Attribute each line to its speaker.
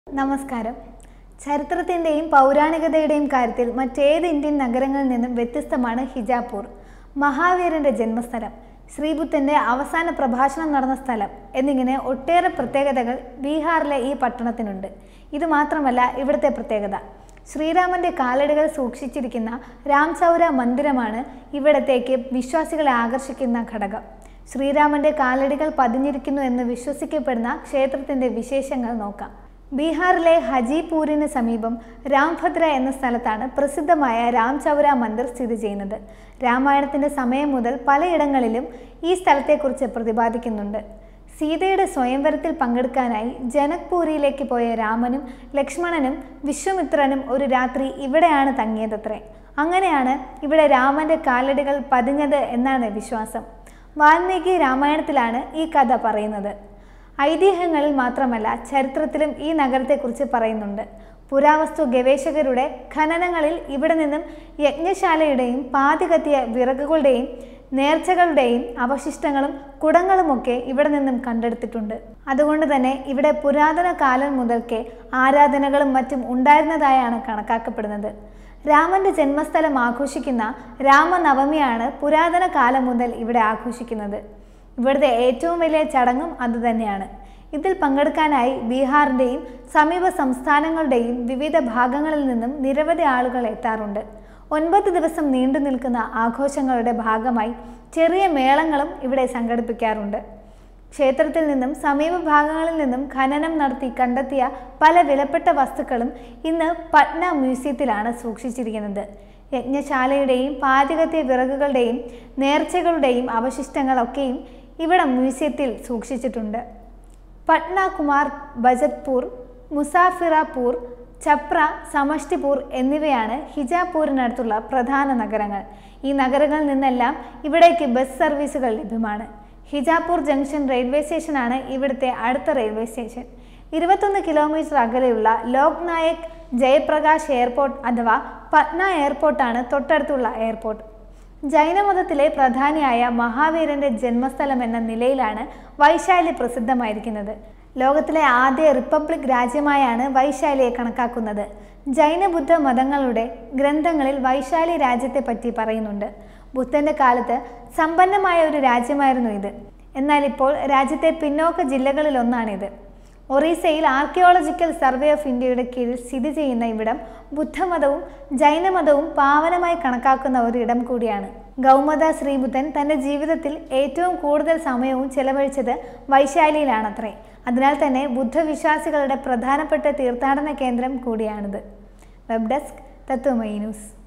Speaker 1: നമസ്കാരം ചരിത്രത്തിൻ്റെയും പൗരാണികതയുടെയും കാര്യത്തിൽ മറ്റേത് ഇന്ത്യൻ നഗരങ്ങളിൽ നിന്നും വ്യത്യസ്തമാണ് ഹിജാപൂർ മഹാവീരന്റെ ജന്മസ്ഥലം ശ്രീബുദ്ധന്റെ അവസാന പ്രഭാഷണം നടന്ന സ്ഥലം എന്നിങ്ങനെ ഒട്ടേറെ പ്രത്യേകതകൾ ബീഹാറിലെ ഈ പട്ടണത്തിനുണ്ട് ഇത് മാത്രമല്ല ഇവിടുത്തെ പ്രത്യേകത ശ്രീരാമന്റെ കാലടികൾ സൂക്ഷിച്ചിരിക്കുന്ന രാംചൗര മന്ദിരമാണ് ഇവിടത്തേക്ക് വിശ്വാസികളെ ആകർഷിക്കുന്ന ഘടകം ശ്രീരാമന്റെ കാലടികൾ പതിഞ്ഞിരിക്കുന്നു എന്ന് വിശ്വസിക്കപ്പെടുന്ന ക്ഷേത്രത്തിന്റെ വിശേഷങ്ങൾ നോക്കാം ബീഹാറിലെ ഹജിപൂരിന് സമീപം രാംഭദ്ര എന്ന സ്ഥലത്താണ് പ്രസിദ്ധമായ രാംചൗര മന്ദിർ സ്ഥിതി ചെയ്യുന്നത് രാമായണത്തിന്റെ സമയം മുതൽ പലയിടങ്ങളിലും ഈ സ്ഥലത്തെക്കുറിച്ച് പ്രതിപാദിക്കുന്നുണ്ട് സീതയുടെ സ്വയംവരത്തിൽ പങ്കെടുക്കാനായി ജനക്പൂരിയിലേക്ക് പോയ രാമനും ലക്ഷ്മണനും വിശ്വമിത്രനും ഒരു രാത്രി ഇവിടെയാണ് തങ്ങിയതത്രേ അങ്ങനെയാണ് ഇവിടെ രാമന്റെ കാലടികൾ പതിഞ്ഞത് എന്നാണ് വിശ്വാസം വാൽമീകി രാമായണത്തിലാണ് ഈ കഥ പറയുന്നത് ഐതിഹ്യങ്ങളിൽ മാത്രമല്ല ചരിത്രത്തിലും ഈ നഗരത്തെക്കുറിച്ച് പറയുന്നുണ്ട് പുരാവസ്തു ഗവേഷകരുടെ ഖനനങ്ങളിൽ ഇവിടെ നിന്നും യജ്ഞശാലയുടെയും പാതി കത്തിയ വിറകുകളുടെയും നേർച്ചകളുടെയും അവശിഷ്ടങ്ങളും കുടങ്ങളുമൊക്കെ ഇവിടെ നിന്നും കണ്ടെടുത്തിട്ടുണ്ട് അതുകൊണ്ട് തന്നെ ഇവിടെ പുരാതന കാലം മുതൽക്കേ ആരാധനകളും മറ്റും ഉണ്ടായിരുന്നതായാണ് കണക്കാക്കപ്പെടുന്നത് രാമന്റെ ജന്മസ്ഥലം ആഘോഷിക്കുന്ന രാമനവമിയാണ് പുരാതന കാലം മുതൽ ഇവിടെ ആഘോഷിക്കുന്നത് ഇവിടുത്തെ ഏറ്റവും വലിയ ചടങ്ങും അതുതന്നെയാണ് ഇതിൽ പങ്കെടുക്കാനായി ബീഹാറിൻ്റെയും സമീപ സംസ്ഥാനങ്ങളുടെയും വിവിധ ഭാഗങ്ങളിൽ നിന്നും നിരവധി ആളുകൾ എത്താറുണ്ട് ഒൻപത് ദിവസം നീണ്ടു നിൽക്കുന്ന ആഘോഷങ്ങളുടെ ഭാഗമായി ചെറിയ മേളങ്ങളും ഇവിടെ സംഘടിപ്പിക്കാറുണ്ട് ക്ഷേത്രത്തിൽ നിന്നും സമീപ ഭാഗങ്ങളിൽ നിന്നും ഖനനം നടത്തി കണ്ടെത്തിയ പല വിലപ്പെട്ട വസ്തുക്കളും ഇന്ന് പട്ന മ്യൂസിയത്തിലാണ് സൂക്ഷിച്ചിരിക്കുന്നത് യജ്ഞശാലയുടെയും പാചകത്തിയ വിറകുകളുടെയും നേർച്ചകളുടെയും അവശിഷ്ടങ്ങളൊക്കെയും ഇവിടെ മ്യൂസിയത്തിൽ സൂക്ഷിച്ചിട്ടുണ്ട് പട്ന കുമാർ ബജത്പൂർ മുസാഫിറാപൂർ ഛപ്ര സമഷ്ടിപൂർ എന്നിവയാണ് ഹിജാപൂരിനടുത്തുള്ള പ്രധാന നഗരങ്ങൾ ഈ നഗരങ്ങളിൽ നിന്നെല്ലാം ഇവിടേക്ക് ബസ് സർവീസുകൾ ലഭ്യമാണ് ഹിജാപൂർ ജംഗ്ഷൻ റെയിൽവേ സ്റ്റേഷനാണ് ഇവിടുത്തെ അടുത്ത റെയിൽവേ സ്റ്റേഷൻ ഇരുപത്തൊന്ന് കിലോമീറ്റർ അകലെയുള്ള ലോക് നായക് ജയപ്രകാശ് എയർപോർട്ട് അഥവാ പട്ന എയർപോർട്ടാണ് തൊട്ടടുത്തുള്ള എയർപോർട്ട് ജൈനമതത്തിലെ പ്രധാനിയായ മഹാവീരന്റെ ജന്മസ്ഥലം എന്ന നിലയിലാണ് വൈശാലി പ്രസിദ്ധമായിരിക്കുന്നത് ലോകത്തിലെ ആദ്യ റിപ്പബ്ലിക് രാജ്യമായാണ് വൈശാലിയെ കണക്കാക്കുന്നത് ജൈനബുദ്ധ മതങ്ങളുടെ ഗ്രന്ഥങ്ങളിൽ വൈശാലി രാജ്യത്തെ പറ്റി പറയുന്നുണ്ട് ബുദ്ധന്റെ കാലത്ത് സമ്പന്നമായ ഒരു രാജ്യമായിരുന്നു ഇത് എന്നാൽ ഇപ്പോൾ രാജ്യത്തെ പിന്നോക്ക ജില്ലകളിലൊന്നാണിത് ഒറീസയിൽ ആർക്കിയോളജിക്കൽ സർവേ ഓഫ് ഇന്ത്യയുടെ കീഴിൽ സ്ഥിതി ചെയ്യുന്ന ഇവിടം ബുദ്ധമതവും ജൈനമതവും പാവനമായി കണക്കാക്കുന്ന ഒരു ഇടം കൂടിയാണ് ഗൗമത ശ്രീബുദ്ധൻ തൻ്റെ ജീവിതത്തിൽ ഏറ്റവും കൂടുതൽ സമയവും ചെലവഴിച്ചത് വൈശാലിയിലാണത്രേ അതിനാൽ തന്നെ ബുദ്ധവിശ്വാസികളുടെ പ്രധാനപ്പെട്ട തീർത്ഥാടന കേന്ദ്രം കൂടിയാണിത് വെബ് ഡെസ്ക് തത്വമൈ ന്യൂസ്